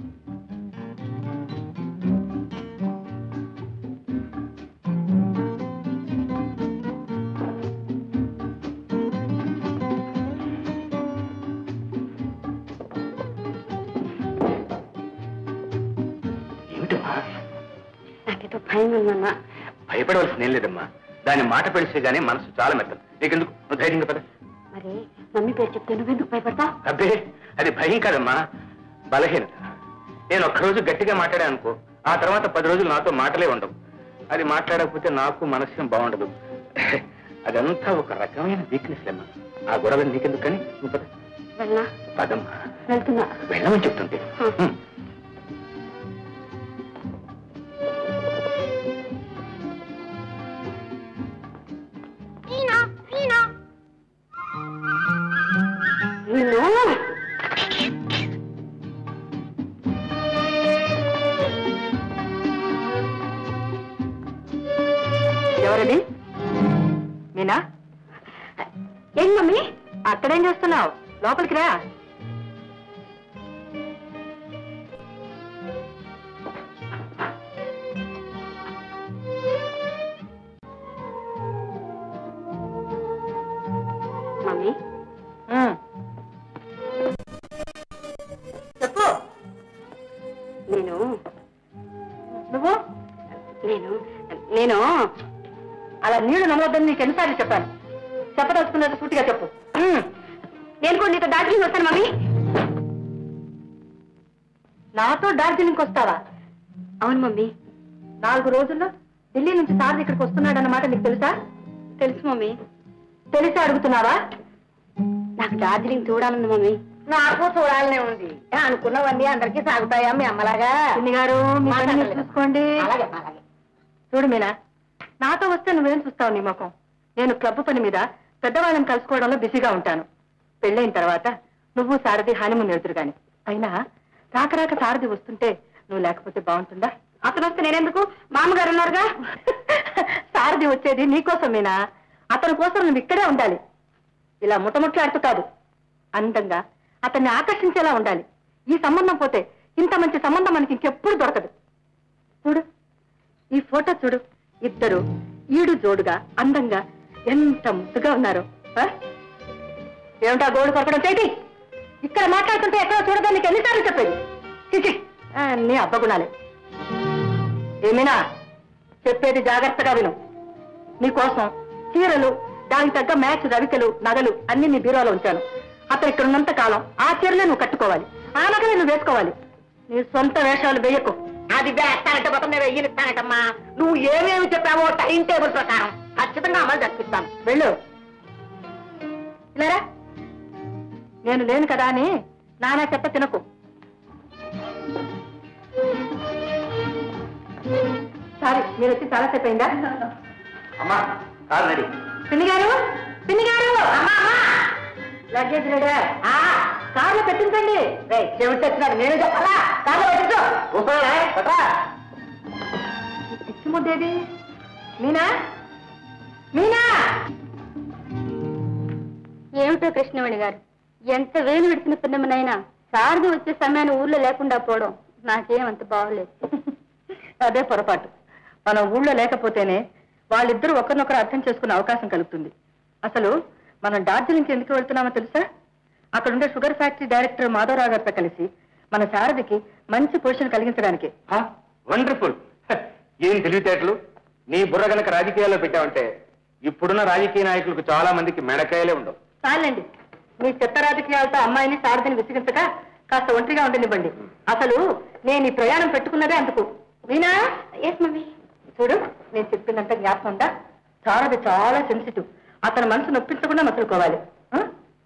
ఏమిటమ్మా నాకేదో భయం ఉందన్నా భయపడవలసిన ఏం లేదమ్మా దాని మాట పెడితే గానీ మనసు చాలా మెత్తదు నీకెందుకు నువ్వు ధైర్యంగా పద మరి మమ్మీ పేరు చెప్తే నువ్వెందుకు భయపడతావు అబ్బే అది భయం కాదమ్మా బలహీనత నేను ఒక్కరోజు గట్టిగా మాట్లాడాను అనుకో ఆ తర్వాత పది రోజులు నాతో మాటలే ఉండవు అది మాట్లాడకపోతే నాకు మనస్యం బాగుండదు అదంతా ఒక రకమైన వీక్నెస్ లేమ్మా ఆ గొడవ నీకెందుకు కానీ నువ్వు పద వెళ్ళా పదమ్మా వెళ్తున్నా వెళ్ళమని చెప్తుంటే హ్మ్. నిన్ను ఎవరది మీనా ఏం మమ్మీ అక్కడేం చేస్తున్నావు లోపలికి రా మమ్మీ చెప్పు నేను నువ్వు నేను నేను అలా నీళ్లు నమ్మొద్దని నీకు ఎన్నిసార్లు చెప్పాను చెప్పదలుచుకున్నది సూటిగా చెప్పు ఉమ్, నేను కూడా నీతో డాక్టర్కి వస్తాను మమ్మీ నాతో డార్జిలింగ్కి వస్తావా అవును మమ్మీ నాలుగు రోజుల్లో ఢిల్లీ నుంచి సార్ ఇక్కడికి వస్తున్నాడన్నమాట నీకు తెలుసా తెలుసు మమ్మీ తెలిసి అడుగుతున్నావా నాకు డార్జిలింగ్ చూడాలంది మమ్మీ నాకు చూడాలనే ఉంది అనుకున్నవన్నీ అందరికీ సాగుతాయా మీ అమ్మలాగా పిన్ని గారు మీ పని మీరు చూసుకోండి చూడు మీనా నాతో వస్తే నువ్వేం చూస్తావు నీ ముఖం నేను క్లబ్ పని మీద పెద్దవాళ్ళని కలుసుకోవడంలో బిజీగా ఉంటాను పెళ్ళైన తర్వాత నువ్వు సారథి హానిమూన్ వెళ్తురు గాని అయినా రాక రాక సారథి వస్తుంటే నువ్వు లేకపోతే బాగుంటుందా అతను వస్తే నేనెందుకు మామగారు ఉన్నారుగా సారథి వచ్చేది నీకోసం మీనా అతని కోసం నువ్వు ఇక్కడే ఉండాలి ఇలా ముట్టముట్లాడుతూ కాదు అందంగా అతన్ని ఆకర్షించేలా ఉండాలి ఈ సంబంధం పోతే ఇంత మంచి సంబంధం మనకి ఇంకెప్పుడు దొరకదు చూడు ఈ ఫోటో చూడు ఇద్దరు ఈడు జోడుగా అందంగా ఎంత ముద్దుగా ఉన్నారు ఆ? ఏమిటా గోడు కొరకడం చేతి ఇక్కడ మాట్లాడుతుంటే ఎక్కడ చూడదని నీకు ఎన్నిసార్లు చెప్పేది చిచి నీ అబ్బగుణాలే ఏమైనా చెప్పేది జాగ్రత్తగా విను నీకోసం చీరలు దానికి తగ్గ మ్యాచ్ రవికలు నగలు అన్ని నీ బీరోలో ఉంచాను అతను ఇక్కడ ఉన్నంత కాలం ఆ చీరలే నువ్వు కట్టుకోవాలి ఆ నగలే నువ్వు వేసుకోవాలి నీ సొంత వేషాలు వేయకు అది వేస్తానంటే మొత్తం నేను వెయ్యిస్తానటమ్మా నువ్వు ఏమేమి చెప్పావో టైం టేబుల్ ప్రకారం ఖచ్చితంగా అమలు జరిపిస్తాను వెళ్ళు ఇలారా నేను లేను కదా అని నానా చెప్ప తినకు సారీ మీరు వచ్చి చాలాసేపు అయిందా అమ్మా కారు రెడీ పిన్ని గారు పిన్ని గారు అమ్మా అమ్మా లగేజ్ రెడీ ఆ కార్లో పెట్టించండి చెవిటి తెచ్చినాడు నేను చెప్పాలా కార్లో పెట్టించు కూర్చోరా, పట్రా. పిచ్చి ముద్దేది మీనా మీనా ఏమిటో కృష్ణవేణి గారు ఎంత వేలు విడిచిన పిన్నమనైనా సారథి వచ్చే సమయాన్ని ఊర్లో లేకుండా పోవడం నాకేమంత బాగోలేదు అదే పొరపాటు మనం ఊళ్ళో లేకపోతేనే వాళ్ళిద్దరూ ఒకరినొకరు అర్థం చేసుకునే అవకాశం కలుగుతుంది అసలు మనం డార్జిలింగ్కి ఎందుకు వెళ్తున్నామో తెలుసా అక్కడ ఉండే షుగర్ ఫ్యాక్టరీ డైరెక్టర్ మాధవరావు గారితో కలిసి మన సారథికి మంచి పొజిషన్ కలిగించడానికి వండర్ఫుల్ ఏం తెలివితేటలు నీ బుర్ర గనక రాజకీయాల్లో పెట్టావంటే ఇప్పుడున్న రాజకీయ నాయకులకు చాలా మందికి మెడకాయలే ఉండవు చాలండి మీ చెత్త రాజకీయాలతో అమ్మాయిని సారథిని విసిగించక కాస్త ఒంటరిగా ఉండనివ్వండి అసలు నేను ఈ ప్రయాణం పెట్టుకున్నదే అందుకు మీనా ఎస్ మమ్మీ చూడు నేను చెప్పినంత జ్ఞాపకం ఉందా సారథి చాలా సెన్సిటివ్ అతని మనసు నొప్పించకుండా మసులుకోవాలి ఆ?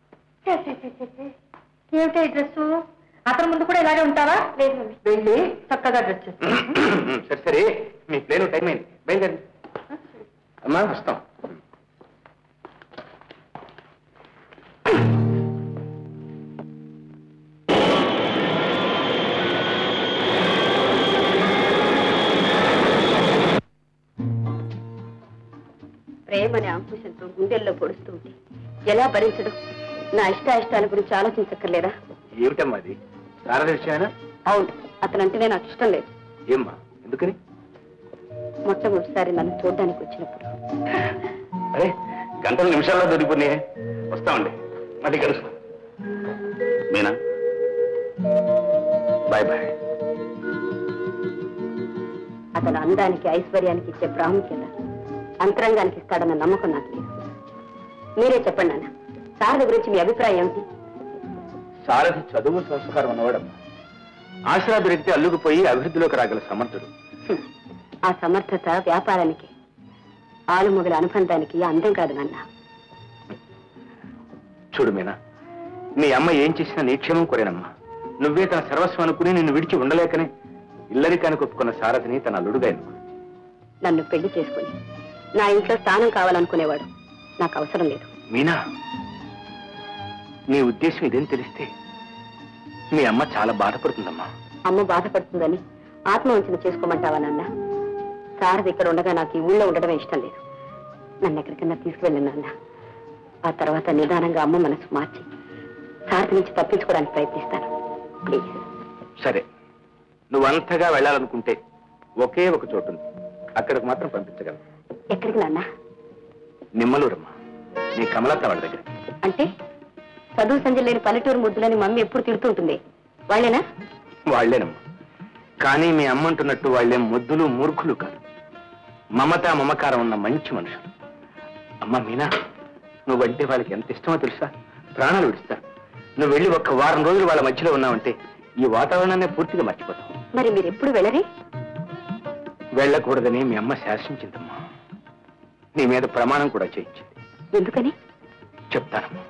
ఏమిటా ఈ డ్రెస్ అతని ముందు కూడా ఇలాగే ఉంటావా లేదు మమ్మీ వెళ్ళి చక్కగా డ్రెస్ చేసుకో సరే సరే మీ ప్లేన్ టైం అయింది బయలుదేరి అమ్మా వస్తాం ప్రేమని అంకుశంతో గుండెల్లో పొడుస్తూ ఉంటే ఎలా భరించడం నా ఇష్ట ఇష్టాల గురించి ఆలోచించక్కర్లేదా ఏమిటమ్మా అది సారథి విషయమైనా అవును అతనంటేనే నాకు ఇష్టం లేదు ఏమ్మా ఎందుకని మొట్టమొదటిసారి నన్ను చూడడానికి వచ్చినప్పుడు అరే గంటల నిమిషాల్లో దొరికిపోయినాయి వస్తామండి మళ్ళీ కలుసు మీనా బాయ్ బాయ్ అతను అందానికి ఐశ్వర్యానికి ఇచ్చే ప్రాముఖ్యత అంతరంగానికి ఇస్తాడన్న నమ్మకం నాకు లేదు మీరే చెప్పండి నాన్న శారద గురించి మీ అభిప్రాయం ఏమిటి సారథి చదువు సంస్కారం ఉన్నవాడమ్మా ఆశరా దొరికితే అల్లుకుపోయి అభివృద్ధిలోకి రాగల సమర్థుడు హ్మ్. ఆ సమర్థత వ్యాపారానికి ఆలుమొగల అనుబంధానికి అందం కాదు నాన్న చూడు మీనా మీ అమ్మ ఏం చేసినా నీ క్షేమం కోరేనమ్మా నువ్వే తన సర్వస్వం అనుకుని నిన్ను విడిచి ఉండలేకనే ఇల్లరికానికి ఒప్పుకున్న సారథిని తన అల్లుడుగా ఎన్నుకుంది నన్ను పెళ్లి చేసుకుని నా ఇంట్లో స్థానం కావాలనుకునేవాడు నాకు అవసరం లేదు మీనా నీ ఉద్దేశం ఇదేం తెలిస్తే మీ అమ్మ చాలా బాధపడుతుందమ్మా అమ్మ బాధపడుతుందని ఆత్మవంచన చేసుకోమంటావా నాన్న శారద ఇక్కడ ఉండగా నాకు ఈ ఊళ్ళో ఉండడమే ఇష్టం లేదు నన్ను ఎక్కడికన్నా తీసుకువెళ్ళను నాన్న ఆ తర్వాత నిదానంగా అమ్మ మనసు మార్చి శారద నుంచి తప్పించుకోవడానికి ప్రయత్నిస్తాను ప్లీజ్ సరే నువ్వు అంతగా వెళ్ళాలనుకుంటే ఒకే ఒక చోటు ఉంది అక్కడికి మాత్రం పంపించగలను ఎక్కడికి నాన్న నిమ్మలూరమ్మా నీ కమలత్త వాళ్ళ దగ్గర అంటే చదువు సంజయ్ లేని పల్లెటూరు ముద్దులని మమ్మీ ఎప్పుడు తిడుతుంటుంది వాళ్ళేనా వాళ్లేనమ్మా కానీ మీ అమ్మంటున్నట్టు వాళ్ళేం ముద్దులు మూర్ఖులు కాదు మమత మమకారం ఉన్న మంచి మనుషులు అమ్మ మీనా నువ్వంటే వాళ్ళకి ఎంత ఇష్టమో తెలుసా ప్రాణాలు విడుస్తారు నువ్వు వెళ్ళి ఒక్క వారం రోజులు వాళ్ళ మధ్యలో ఉన్నావంటే ఈ వాతావరణాన్ని పూర్తిగా మర్చిపోతావు మరి మీరు ఎప్పుడు వెళ్ళరే వెళ్ళకూడదని మీ అమ్మ శాసించిందమ్మా నీ మీద ప్రమాణం కూడా చేయించింది ఎందుకని చెప్తానమ్మా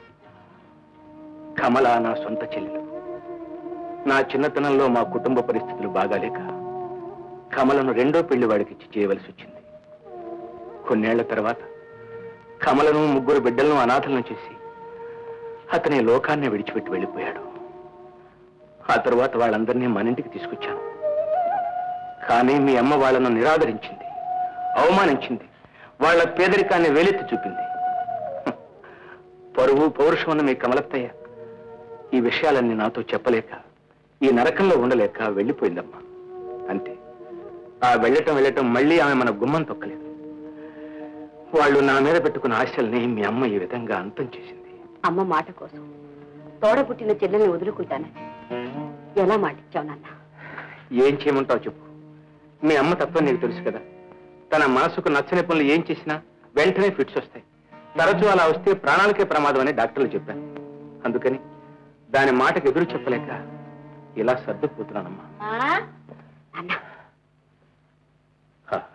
కమల నా సొంత చెల్లెలు నా చిన్నతనంలో మా కుటుంబ పరిస్థితులు బాగాలేక కమలను రెండో పెళ్లి వాడికిచ్చి చేయవలసి వచ్చింది కొన్నేళ్ల తర్వాత కమలను ముగ్గురు బిడ్డలను అనాథలను చేసి అతని లోకాన్ని విడిచిపెట్టి వెళ్ళిపోయాడు ఆ తరువాత వాళ్ళందరినీ మన ఇంటికి తీసుకొచ్చాను కానీ మీ అమ్మ వాళ్ళను నిరాదరించింది అవమానించింది వాళ్ళ పేదరికాన్ని వేలెత్తి చూపింది పరువు పౌరుషం ఉన్న మీ కమలత్తయ్య ఈ విషయాలన్నీ నాతో చెప్పలేక ఈ నరకంలో ఉండలేక వెళ్ళిపోయిందమ్మా అంతే ఆ వెళ్ళటం వెళ్ళటం మళ్ళీ ఆమె మన గుమ్మం తొక్కలేదు వాళ్ళు నా మీద పెట్టుకున్న ఆశల్ని మీ అమ్మ ఈ విధంగా అంతం చేసింది అమ్మ మాట కోసం తోడ పుట్టిన చెల్లెల్ని వదులుకుంటానని ఎలా మాటిచ్చావు నాన్న ఏం చేయమంటావు చెప్పు మీ అమ్మ తప్పని నీకు తెలుసు కదా తన మనసుకు నచ్చని పనులు ఏం చేసినా వెంటనే ఫిట్స్ వస్తాయి తరచూ అలా వస్తే ప్రాణాలకే ప్రమాదం అని డాక్టర్లు చెప్పాను అందుకని దాని మాటకు ఎదురు చెప్పలేక ఇలా సర్దుకుపోతున్నానమ్మా నాన్న హ.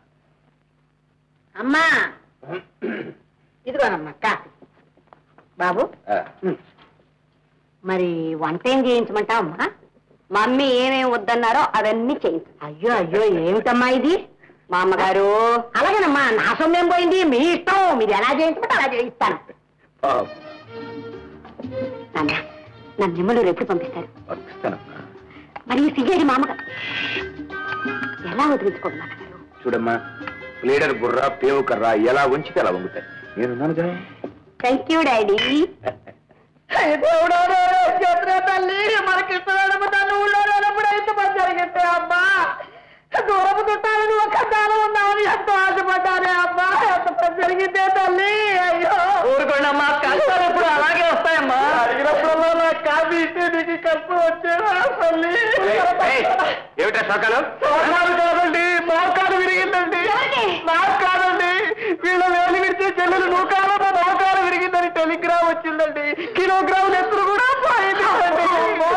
అమ్మా ఇదిగోనమ్మా కాఫీ బాబు ఆ, మరి వంట ఏం చేయించమంటావు అమ్మా మమ్మీ ఏమేమి వద్దన్నారో అవన్నీ చేయించు అయ్యో అయ్యో ఏమిటమ్మా ఇది మా అమ్మగారు అలాగేనమ్మా నా సొమ్మేం పోయింది మీ ఇష్టం మీరు ఎలా చేయించమంటే అలా చేయిస్తాను పాపం. నాన్న నన్ను నిమ్మలు ఎప్పుడు పంపిస్తారు పంపిస్తానమ్మా మరి ఈ సిగేడి మా అమ్మగారు ఎలా వదిలించుకోండి నాన్నగారు చూడమ్మా లీడర్ బుర్ర పేవు కర్ర ఎలా ఉంచితే అలా వంగుతాయి నేనున్నాను కదా థ్యాంక్ యూ డాడీ దేవుడో చేతుల తల్లి మనకి ఇష్టమైన తను ఊళ్ళో ఎంత పని జరిగితే అమ్మా దూరపు చుట్టాలని ఒక దానం ఉన్నామని ఎంతో ఆశపడ్డానే అమ్మా ఎంత పని జరిగిందే తల్లి అయ్యో ఊరుకోండమ్మా కష్టాలు ఎప్పుడు అలాగే వస్తాయమ్మా అడిగినప్పుడల్లా నా కాఫీ ఇస్తే నీకు కష్టం వచ్చేదా తల్లి ఏయ్, ఏమిటా సోకాలు మోకాలు కాదండి మోకాలు విరిగిందండి నాకు కాదండి వీళ్ళ వేలు విరిచే చెల్లెలు నూకాలు మా మోకాలు విరిగిందని టెలిగ్రామ్ వచ్చిందండి కిలోగ్రాములు ఎత్తులు కూడా పోయిందండి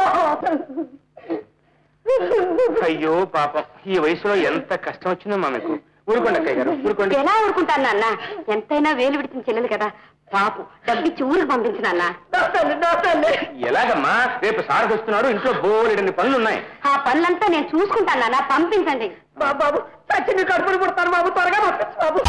అయ్యో పాపం ఈ వయసులో ఎంత కష్టం వచ్చిందో మామకు ఊరుకోండి అక్కయ్య గారు ఊరుకోండి ఎలా ఊరుకుంటాను నాన్న ఎంతైనా వేలు విడిచిన చెల్లెలు కదా పాపం డబ్బిచ్చి ఊరికి పంపించు నాన్న నా తల్లి నా తల్లి ఎలాగమ్మా రేపు సార్ వస్తున్నారు ఇంట్లో బోలెడన్ని పనులున్నాయి ఆ పనులంతా నేను చూసుకుంటాను నాన్న పంపించండి బా బాబు చచ్చి నీ కడుపులు పుడతాను బాబు త్వరగా పంపించు బాబు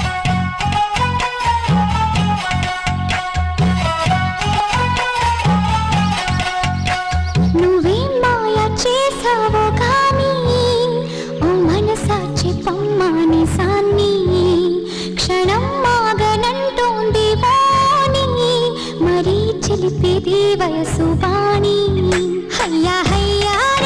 నువ్వేం మాయ చేసావో కానీ ఓ మనసాచి పమ్మాని సాన్ని క్షణం మాగనంటోంది వాణి మరీ చిలిపిది వయసు వాణి హయ్యా హయ్యా